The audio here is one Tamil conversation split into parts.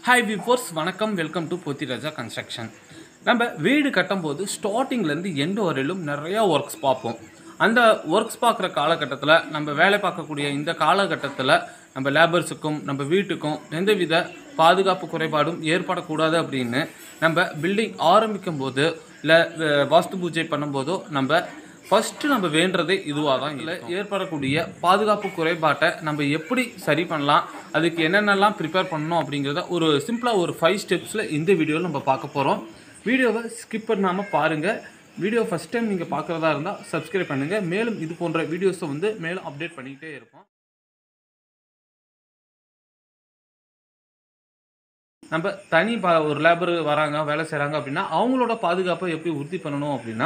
ஹாய் விஃபோர்ஸ் வணக்கம் வெல்கம் டு போத்திராஜா கன்ஸ்ட்ரக்ஷன் நம்ம வீடு கட்டும்போது ஸ்டார்டிங்லேருந்து எண்டு வரையிலும் நிறையா ஒர்க்ஸ் பார்ப்போம் அந்த ஒர்க்ஸ் பார்க்குற காலகட்டத்தில் நம்ம வேலை பார்க்கக்கூடிய இந்த காலகட்டத்தில் நம்ம லேபர்ஸுக்கும் நம்ம வீட்டுக்கும் எந்தவித பாதுகாப்பு குறைபாடும் ஏற்படக்கூடாது அப்படின்னு நம்ம பில்டிங் ஆரம்பிக்கும் போது இல்லை வாஸ்து பூஜை பண்ணும்போதோ நம்ம ஃபஸ்ட்டு நம்ம வேண்டுறதே இதுவாக தான் இல்லை ஏற்படக்கூடிய பாதுகாப்பு குறைபாட்டை நம்ம எப்படி சரி பண்ணலாம் அதுக்கு என்னென்னலாம் ப்ரிப்பேர் பண்ணணும் அப்படிங்கிறத ஒரு சிம்பிளாக ஒரு ஃபைவ் ஸ்டெப்ஸில் இந்த வீடியோவில் நம்ம பார்க்க போகிறோம் வீடியோவை ஸ்கிப் பண்ணாமல் பாருங்கள் வீடியோ ஃபஸ்ட் டைம் நீங்கள் பார்க்குறதா இருந்தால் சப்ஸ்கிரைப் பண்ணுங்கள் மேலும் இது போன்ற வீடியோஸை வந்து மேலும் அப்டேட் பண்ணிக்கிட்டே இருப்போம் நம்ம தனி பா ஒரு லேபர் வராங்க வேலை செய்கிறாங்க அப்படின்னா அவங்களோட பாதுகாப்பை எப்படி உறுதி பண்ணணும் அப்படின்னா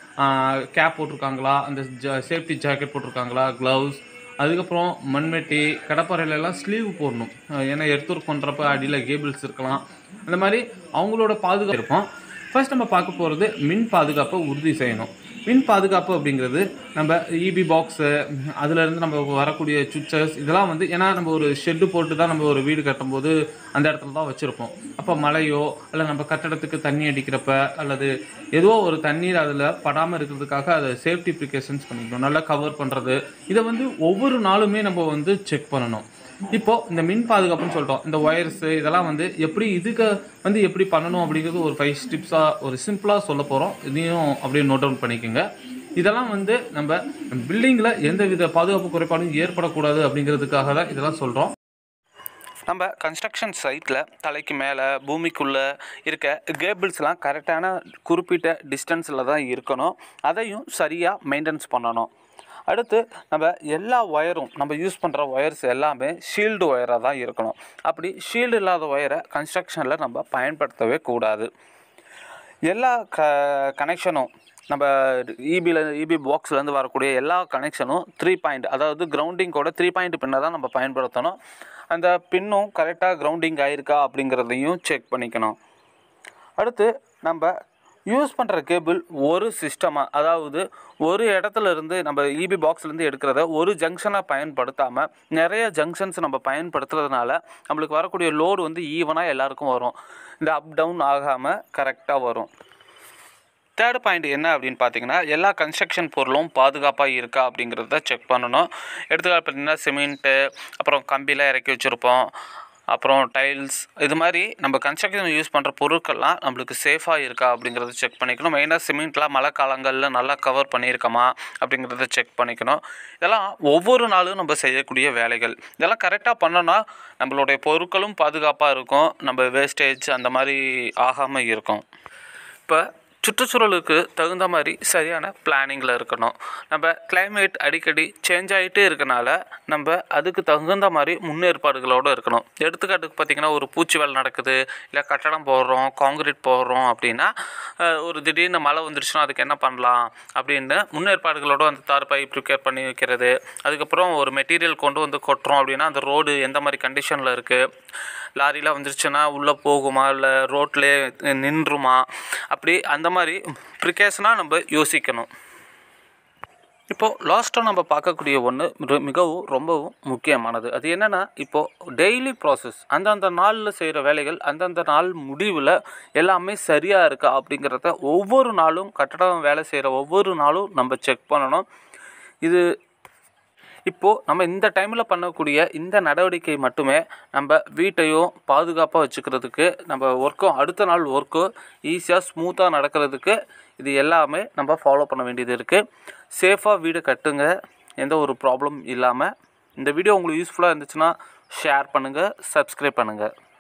கேப் போட்டிருக்காங்களா அந்த சேஃப்டி ஜாக்கெட் போட்டிருக்காங்களா க்ளவுஸ் அதுக்கப்புறம் மண்வெட்டி கடப்பாறையில எல்லாம் ஸ்லீவ் போடணும் ஆஹ் ஏன்னா எடுத்துருக்கு பண்ணுறப்ப அடியில் கேபிள்ஸ் இருக்கலாம் அந்த மாதிரி அவங்களோட பாதுகாப்பு இருப்போம் ஃபர்ஸ்ட் நம்ம பார்க்க போகிறது மின் பாதுகாப்பை உறுதி செய்யணும் மின் பாதுகாப்பு அப்படிங்கிறது நம்ம இபி பாக்ஸு அதுலேருந்து நம்ம வரக்கூடிய சுவிச்சஸ் இதெல்லாம் வந்து ஏன்னா நம்ம ஒரு ஷெட்டு போட்டு தான் நம்ம ஒரு வீடு கட்டும்போது அந்த இடத்துல தான் வச்சுருப்போம் அப்போ மழையோ இல்லை நம்ம கட்டடத்துக்கு தண்ணி அடிக்கிறப்ப அல்லது ஏதோ ஒரு தண்ணீர் அதில் படாமல் இருக்கிறதுக்காக அதை சேஃப்டி ப்ரிகாஷன்ஸ் பண்ணிக்கணும் நல்லா கவர் பண்ணுறது இதை வந்து ஒவ்வொரு நாளுமே நம்ம வந்து செக் பண்ணணும் இப்போ இந்த மின் பாதுகாப்புன்னு சொல்லிட்டோம் இந்த ஒயர்ஸு இதெல்லாம் வந்து எப்படி இதுக்கு வந்து எப்படி பண்ணணும் அப்படிங்கிறது ஒரு ஃபைவ் ஸ்டிப்ஸாக ஒரு சிம்பிளாக சொல்ல போகிறோம் இதையும் அப்படியே நோட் டவுன் பண்ணிக்கோங்க இதெல்லாம் வந்து நம்ம பில்டிங்கில் எந்த வித பாதுகாப்பு குறைபாடும் ஏற்படக்கூடாது அப்படிங்கிறதுக்காக தான் இதெல்லாம் சொல்கிறோம் நம்ம கன்ஸ்ட்ரக்ஷன் சைட்டில் தலைக்கு மேலே பூமிக்குள்ளே இருக்க கேபிள்ஸ்லாம் கரெக்டான குறிப்பிட்ட டிஸ்டன்ஸில் தான் இருக்கணும் அதையும் சரியாக மெயின்டெனன்ஸ் பண்ணணும் அடுத்து நம்ம எல்லா ஒயரும் நம்ம யூஸ் பண்ணுற ஒயர்ஸ் எல்லாமே ஷீல்டு ஒயராக தான் இருக்கணும் அப்படி ஷீல்டு இல்லாத ஒயரை கன்ஸ்ட்ரக்ஷனில் நம்ம பயன்படுத்தவே கூடாது எல்லா க கனெக்ஷனும் நம்ம இபியில் இபி பாக்ஸ்லேருந்து வரக்கூடிய எல்லா கனெக்ஷனும் த்ரீ பாயிண்ட் அதாவது கிரவுண்டிங்கோட த்ரீ பாயிண்ட் பின்னை தான் நம்ம பயன்படுத்தணும் அந்த பின்னும் கரெக்டாக கிரவுண்டிங் ஆயிருக்கா அப்படிங்கிறதையும் செக் பண்ணிக்கணும் அடுத்து நம்ம யூஸ் பண்ணுற கேபிள் ஒரு சிஸ்டமாக அதாவது ஒரு இடத்துல இருந்து நம்ம இபி பாக்ஸ்லேருந்து எடுக்கிறத ஒரு ஜங்ஷனாக பயன்படுத்தாமல் நிறைய ஜங்ஷன்ஸ் நம்ம பயன்படுத்துறதுனால நம்மளுக்கு வரக்கூடிய லோடு வந்து ஈவனாக எல்லாருக்கும் வரும் இந்த அப் டவுன் ஆகாமல் கரெக்டாக வரும் தேர்ட் பாயிண்ட் என்ன அப்படின்னு பார்த்தீங்கன்னா எல்லா கன்ஸ்ட்ரக்ஷன் பொருளும் பாதுகாப்பாக இருக்கா அப்படிங்கிறத செக் பண்ணணும் எடுத்துக்காட்டு பார்த்தீங்கன்னா சிமெண்ட்டு அப்புறம் கம்பிலாம் இறக்கி வச்சுருப்போம் அப்புறம் டைல்ஸ் இது மாதிரி நம்ம கன்ஸ்ட்ரக்ஷன் யூஸ் பண்ணுற பொருட்கள்லாம் நம்மளுக்கு சேஃபாக இருக்கா அப்படிங்கிறத செக் பண்ணிக்கணும் மெயினாக சிமெண்ட்லாம் மழை காலங்களில் நல்லா கவர் பண்ணியிருக்கோமா அப்படிங்கிறத செக் பண்ணிக்கணும் இதெல்லாம் ஒவ்வொரு நாளும் நம்ம செய்யக்கூடிய வேலைகள் இதெல்லாம் கரெக்டாக பண்ணோன்னா நம்மளுடைய பொருட்களும் பாதுகாப்பாக இருக்கும் நம்ம வேஸ்டேஜ் அந்த மாதிரி ஆகாமல் இருக்கும் இப்போ சுற்றுச்சூழலுக்கு தகுந்த மாதிரி சரியான பிளானிங்கில் இருக்கணும் நம்ம climate அடிக்கடி சேஞ்ச் ஆகிட்டே இருக்கனால நம்ம அதுக்கு தகுந்த மாதிரி முன்னேற்பாடுகளோடு இருக்கணும் எடுத்துக்காட்டுக்கு பார்த்திங்கன்னா ஒரு பூச்சி வேலை நடக்குது இல்லை கட்டடம் போடுறோம் காங்கிரீட் போடுறோம் அப்படின்னா அஹ், ஒரு திடீர்னு மழை வந்துருச்சுன்னா அதுக்கு என்ன பண்ணலாம் அப்படின்னு முன்னேற்பாடுகளோடு அந்த தார் பை ப்ரிப்பேர் பண்ணி வைக்கிறது அதுக்கப்புறம் ஒரு மெட்டீரியல் கொண்டு வந்து கொட்டுறோம் அப்படின்னா அந்த ரோடு எந்த மாதிரி கண்டிஷனில் இருக்குது லாரிலாம் வந்துருச்சுன்னா உள்ளே போகுமா இல்லை ரோட்லேயே நின்றுமா அப்படி அந்த மாதிரி ப்ரிகாஷனாக நம்ம யோசிக்கணும் இப்போது லாஸ்ட்டாக நம்ம பார்க்கக்கூடிய ஒன்று மிகவும் ரொம்பவும் முக்கியமானது அது என்னென்னா இப்போது டெய்லி ப்ராசஸ் அந்தந்த நாளில் செய்கிற வேலைகள் அந்தந்த நாள் முடிவில் எல்லாமே சரியாக இருக்கா அப்படிங்கிறத ஒவ்வொரு நாளும் கட்டடம் வேலை செய்கிற ஒவ்வொரு நாளும் நம்ம செக் பண்ணணும் இது இப்போது நம்ம இந்த டைமில் பண்ணக்கூடிய இந்த நடவடிக்கை மட்டுமே நம்ம வீட்டையும் பாதுகாப்பாக வச்சுக்கிறதுக்கு நம்ம ஒர்க்கும் அடுத்த நாள் ஒர்க்கும் ஈஸியாக ஸ்மூத்தாக நடக்கிறதுக்கு இது எல்லாமே நம்ம ஃபாலோ பண்ண வேண்டியது இருக்குது சேஃபாக வீடு கட்டுங்க எந்த ஒரு ப்ராப்ளம் இல்லாமல் இந்த வீடியோ உங்களுக்கு யூஸ்ஃபுல்லாக இருந்துச்சுன்னா ஷேர் பண்ணுங்கள் சப்ஸ்கிரைப் பண்ணுங்கள்